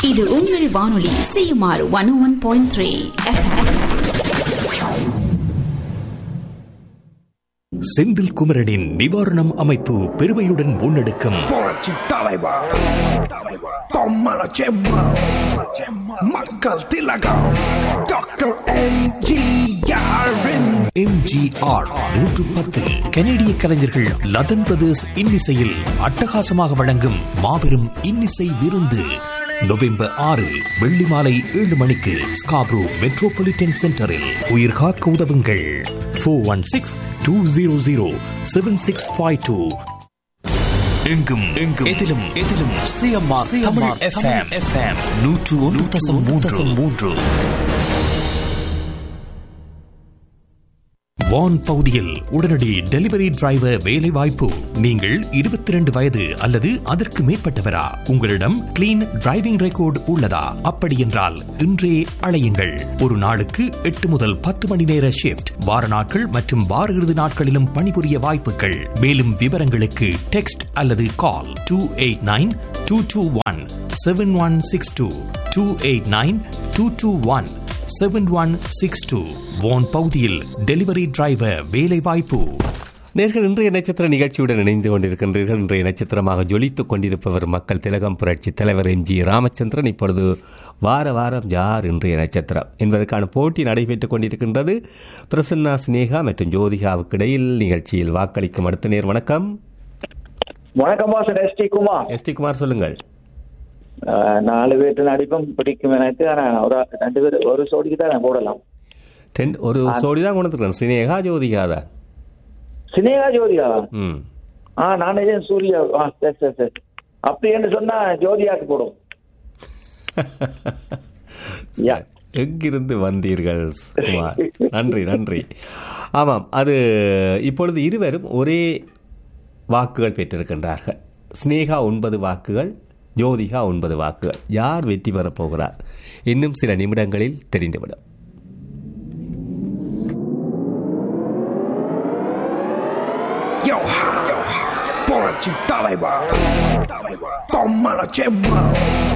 இது உங்கள் வானொலி C M R one one point three Senthil குமரனின் நிவாரணம் அமைப்பு பெருமையுடன் முன்னெடுக்கும் புரட்சி தலைவர் பொம்மல செம்மா மக்கள் திலகம் டாக்டர் எம்ஜிஆரின் எம்ஜிஆர் நூற்று பத்து கனேடிய கலைஞர்கள் லதன் பிரதர்ஸ் இன்னிசையில் அட்டகாசமாக வழங்கும் மாபெரும் இன்னிசை விருந்து நவம்பர் ஆறு வெள்ளி மாலை ஏழு மணிக்கு ஸ்காப்ரோ மெட்ரோபாலிட்டன் சென்டரில் உயிர் காக்க உதவுங்கள் four one six two zero zero seven six five two எங்கும் எங்கும் எதிலும் எதிலும் சிஎம்ஆர் தமிழ் எஃப்எம் எஃப்எம் நூற்று ஒன்று தசம் மூன்று தசம் மூன்று வான் பகுதியில் உடனடி டெலிவரி டிரைவர் வேலை வாய்ப்பு நீங்கள் இருபத்தி ரெண்டு வயது அல்லது அதற்கு மேற்பட்டவரா உங்களிடம் கிளீன் டிரைவிங் ரெக்கார்டு உள்ளதா அப்படி என்றால் இன்றே அழையுங்கள் ஒரு நாளுக்கு எட்டு முதல் பத்து மணி நேர ஷிப்ட் வார நாட்கள் மற்றும் வார இறுதி நாட்களிலும் பணிபுரிய வாய்ப்புகள் மேலும் விவரங்களுக்கு டெக்ஸ்ட் அல்லது call two eight nine two two one seven one six two two eight nine two two one seven one six two one பகுதியில் டெலிவரி டிரைவர் வேலை வாய்ப்பு நேர்கள் இன்றைய நட்சத்திர நிகழ்ச்சியுடன் இணைந்து கொண்டிருக்கின்றீர்கள் இன்றைய நட்சத்திரமாக ஜொலித்துக் கொண்டிருப்பவர் மக்கள் திலகம் புரட்சி தலைவர் எம் ஜி ராமச்சந்திரன் இப்பொழுது வார வாரம் யார் இன்றைய நட்சத்திரம் என்பதற்கான போட்டி நடைபெற்றுக் கொண்டிருக்கின்றது பிரசன்னா சினேகா மற்றும் ஜோதிகாவுக்கு இடையில் நிகழ்ச்சியில் வாக்களிக்கும் அடுத்த நேர் வணக்கம் வணக்கம் boss S T Kumar S T Kumar சொல்லுங்கள் அஹ், நாலு பேர்த்து நடிப்பும் பிடிக்கும் எனக்கு ஆனா ஒரு ரெண்டு பேர் ஒரு சோடிக்கு தான் நான் போடலாம் டென் ஒரு சோடி தான் கொண்டு வந்துருக்கேன் சினேகா ஜோதிகா தான் சினேகா ஜோதியா ம் ஆ நான் நிஜம் சூர்யா ஆ சரி சரி சரி அப்படி என்று சொன்னா ஜோதியாக்கு போடும் யா. எங்கிருந்து வந்தீர்கள் குமார் நன்றி நன்றி ஆமாம் அது இப்பொழுது இருவரும் ஒரே வாக்குகள் பெற்றிருக்கின்றார்கள் ஸ்னேகா ஒன்பது வாக்குகள் ஜோதிகா ஒன்பது வாக்குகள் யார் வெற்றி பெறப் போகிறார் இன்னும் சில நிமிடங்களில் தெரிந்துவிடும் யோ புரட்சி தலைவர் பொம்மல செம்மா